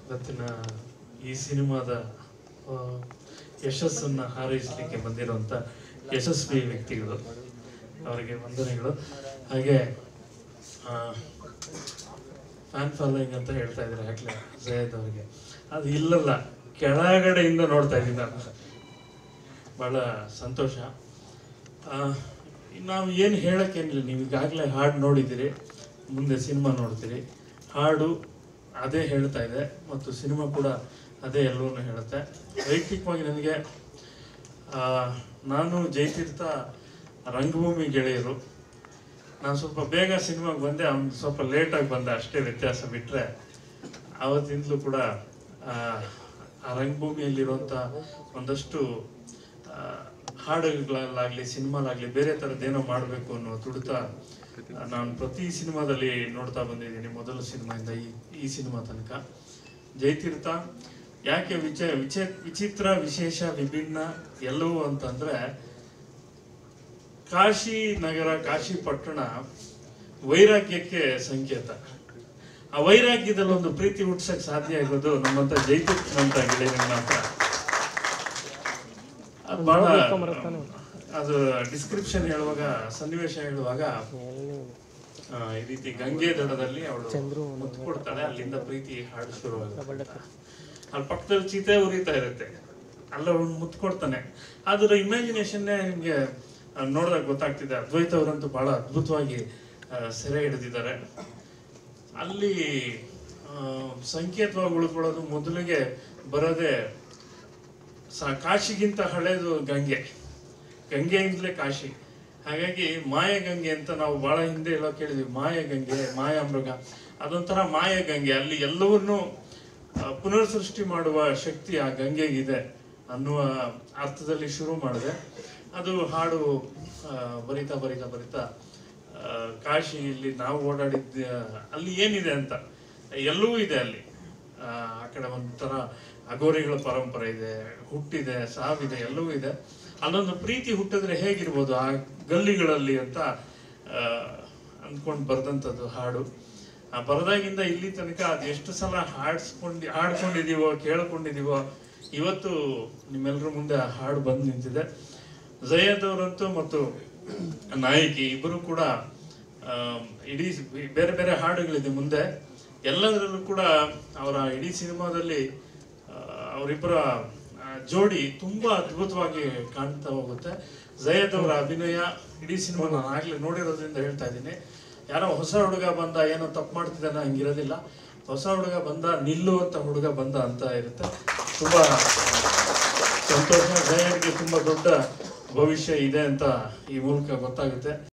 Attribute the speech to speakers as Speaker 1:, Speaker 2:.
Speaker 1: ಇವತ್ತಿನ ಈ ಸಿನಿಮಾದ ಆ, ಯಶಸ್ಸನ್ನ ಹಾರೈಸಲಿಕ್ಕೆ ಬಂದಿರುವಂತ ಯಶಸ್ವಿ ವ್ಯಕ್ತಿಗಳು ಅವರಿಗೆ ವಂದನೆಗಳು ಹಾಗೆ ಫ್ಯಾನ್ ಫಾಲೋಯಿಂಗ್ ಅಂತ ಹೇಳ್ತಾ ಇದ್ದಾರೆ ಆಗ್ಲೇ ಜಯದ್ ಅವರಿಗೆ ಅದು ಇಲ್ಲಲ್ಲ ಕೆಳಗಡೆಯಿಂದ ನೋಡ್ತಾ ಇದ್ದೀನಿ ನಾನು ಬಹಳ ಸಂತೋಷ ಆ, ನಾವು ಏನು ಹೇಳಕ್ಕೇನಿಲ್ಲ ನೀವು ಈಗಾಗಲೇ ಹಾಡು ನೋಡಿದ್ದೀರಿ ಮುಂದೆ ಸಿನಿಮಾ ನೋಡ್ತೀರಿ ಹಾಡು ಅದೇ ಹೇಳ್ತಾ ಇದೆ ಮತ್ತು ಸಿನಿಮಾ ಕೂಡ ಅದೇ ಎಲ್ಲವನ್ನೂ ಹೇಳುತ್ತೆ ವೈಯಕ್ತಿಕವಾಗಿ ನನಗೆ ಆ, ನಾನು ಜಯತೀರ್ಥ ರಂಗಭೂಮಿ ಗೆಳೆಯರು ನಾನು ಸ್ವಲ್ಪ ಬೇಗ ಸಿನಿಮಾಗೆ ಬಂದೆ ಅವ್ನು ಸ್ವಲ್ಪ ಲೇಟಾಗಿ ಬಂದೆ ಅಷ್ಟೇ ವ್ಯತ್ಯಾಸ ಬಿಟ್ಟರೆ ಆವತ್ತಿಂದಲೂ ಕೂಡ ಆ, ಆ ರಂಗಭೂಮಿಯಲ್ಲಿರುವಂಥ ಒಂದಷ್ಟು ಆ, ಹಾಡುಗಳಲ್ಲಾಗ್ಲಿ ಸಿನಿಮಾಲಾಗ್ಲಿ ಬೇರೆ ಥರದ್ದೇನೋ ಮಾಡಬೇಕು ಅನ್ನೋ ತುಡಿತ ಆ, ನಾನು ಪ್ರತಿ ಸಿನಿಮಾದಲ್ಲಿ ನೋಡ್ತಾ ಬಂದಿದ್ದೀನಿ ಮೊದಲ ಸಿನಿಮಾಯಿಂದ ಈ ಈ ಸಿನಿಮಾ ತನಕ ಜಯತೀರ್ಥ ಯಾಕೆ ವಿಚ ವಿಚ ವಿಚಿತ್ರ ವಿಶೇಷ ವಿಭಿನ್ನ ಎಲ್ಲವೂ ಅಂತಂದ್ರೆ ಕಾಶಿ ನಗರ ಕಾಶಿ ಪಟ್ಟಣ ವೈರಾಗ್ಯಕ್ಕೆ ಸಂಕೇತ ಆ ವೈರಾಗ್ಯದಲ್ಲಿ ಒಂದು ಪ್ರೀತಿ ಹುಟ್ಸಕ್ ಸಾಧ್ಯ ಆಗೋದು ನಮ್ಮಂತ ಜೈತೀರ್ಥ ಅಂತ ಗೆಳೆಯರಿಗೆ ಮಾತ್ರ ಅದು ಬಹಳ ಅದು ಡಿಸ್ಕ್ರಿಪ್ಷನ್ ಹೇಳುವಾಗ ಸನ್ನಿವೇಶ ಹೇಳುವಾಗ ಆ, ಈ ರೀತಿ ಗಂಗೆ ದಡದಲ್ಲಿ ಅವಳು ಮುತ್ತು ಕೊಡ್ತಾಳೆ ಅಲ್ಲಿಂದ ಪ್ರೀತಿ ಹಾಡು ಶುರುವಾಗುತ್ತೆ ಅಲ್ಲಿ ಪಕ್ಕದಲ್ಲಿ ಚೀತೆ ಉರಿತಾ ಇರುತ್ತೆ ಅಲ್ಲ ಅವ್ನು ಮುತ್ತು ಕೊಡ್ತಾನೆ ಅದರ ಇಮ್ಯಾಜಿನೇಷನ್ನೇ ನಿಮ್ಗೆ ಆ, ನೋಡಿದಾಗ ಗೊತ್ತಾಗ್ತಿದೆ ಅದ್ವೈತ ಅವರಂತೂ ಬಹಳ ಅದ್ಭುತವಾಗಿ ಆ, ಸೆರೆ ಹಿಡಿದಿದ್ದಾರೆ ಅಲ್ಲಿ ಆ, ಸಂಕೇತವಾಗಿ ಉಳ್ಕೊಳ್ಳೋದು ಮೊದಲಿಗೆ ಬರೋದೇ ಸ ಕಾಶಿಗಿಂತ ಹಳೇದು ಗಂಗೆ ಗಂಗೆಯಿಂದಲೇ ಕಾಶಿ ಹಾಗಾಗಿ ಮಾಯ ಗಂಗೆ ಅಂತ ನಾವು ಬಹಳ ಹಿಂದೆ ಎಲ್ಲ ಕೇಳಿದ್ವಿ ಮಾಯ ಗಂಗೆ ಮಾಯಾಮೃಗ ಅದೊಂಥರ ಮಾಯ ಗಂಗೆ ಅಲ್ಲಿ ಎಲ್ಲವನ್ನೂ ಆ, ಪುನರ್ ಸೃಷ್ಟಿ ಮಾಡುವ ಶಕ್ತಿ ಆ ಗಂಗೆಗಿದೆ ಅನ್ನುವ ಅರ್ಥದಲ್ಲಿ ಶುರು ಮಾಡಿದೆ ಅದು ಹಾಡು ಆ, ಬರಿತಾ ಬರಿತಾ ಬರಿತಾ ಆ, ಕಾಶಿಯಲ್ಲಿ ನಾವು ಓಡಾಡಿದ್ದ ಅಲ್ಲಿ ಏನಿದೆ ಅಂತ ಎಲ್ಲವೂ ಇದೆ ಅಲ್ಲಿ ಆ ಆ ಕಡೆ ಒಂಥರ ಅಗೋರಿಗಳ ಪರಂಪರೆ ಇದೆ ಹುಟ್ಟಿದೆ ಸಾವಿದೆ ಎಲ್ಲವೂ ಇದೆ ಅಲ್ಲೊಂದು ಪ್ರೀತಿ ಹುಟ್ಟಿದ್ರೆ ಹೇಗಿರ್ಬೋದು ಆ ಗಲ್ಲಿಗಳಲ್ಲಿ ಅಂತ ಆ, ಅಂದ್ಕೊಂಡು ಬರ್ದಂಥದ್ದು ಹಾಡು ಆ ಬರದಾಗಿಂದ ಇಲ್ಲಿ ತನಕ ಅದು ಎಷ್ಟು ಸಲ ಹಾಡ್ಸ್ಕೊಂಡು ಹಾಡ್ಕೊಂಡಿದೀವೋ ಕೇಳ್ಕೊಂಡಿದೀವೋ ಇವತ್ತು ನಿಮ್ಮೆಲ್ಲರ ಮುಂದೆ ಆ ಹಾಡು ಬಂದು ನಿಂತಿದೆ ಜಯದ್ ಅವರಂತೂ ಮತ್ತು ನಾಯಕಿ ಇಬ್ಬರು ಕೂಡ ಆ, ಇಡೀ ಬೇರೆ ಬೇರೆ ಹಾಡುಗಳಿದೆ ಮುಂದೆ ಎಲ್ಲದರಲ್ಲೂ ಕೂಡ ಅವರ ಇಡೀ ಸಿನಿಮಾದಲ್ಲಿ ಆ, ಅವರಿಬ್ಬರ ಆ, ಜೋಡಿ ತುಂಬಾ ಅದ್ಭುತವಾಗಿ ಕಾಣ್ತಾ ಹೋಗುತ್ತೆ ಜಯದ್ ಅವರ ಅಭಿನಯ ಇಡೀ ಸಿನಿಮಾ ನಾನು ಆಗ್ಲೇ ನೋಡಿರೋದ್ರಿಂದ ಹೇಳ್ತಾ ಇದ್ದೀನಿ ಯಾರೋ ಹೊಸ ಹುಡುಗ ಬಂದ ಏನೋ ತಪ್ಪು ಮಾಡ್ತಿದ್ದಾನೆ ಹಂಗಿರೋದಿಲ್ಲ ಹೊಸ ಹುಡುಗ ಬಂದ ನಿಲ್ಲುವಂತ ಹುಡುಗ ಬಂದ ಅಂತ ಇರುತ್ತೆ ತುಂಬಾ ಸಂತೋಷ ಜಯನ್ಗೆ ತುಂಬಾ ದೊಡ್ಡ ಭವಿಷ್ಯ ಇದೆ ಅಂತ ಈ ಮೂಲಕ ಗೊತ್ತಾಗುತ್ತೆ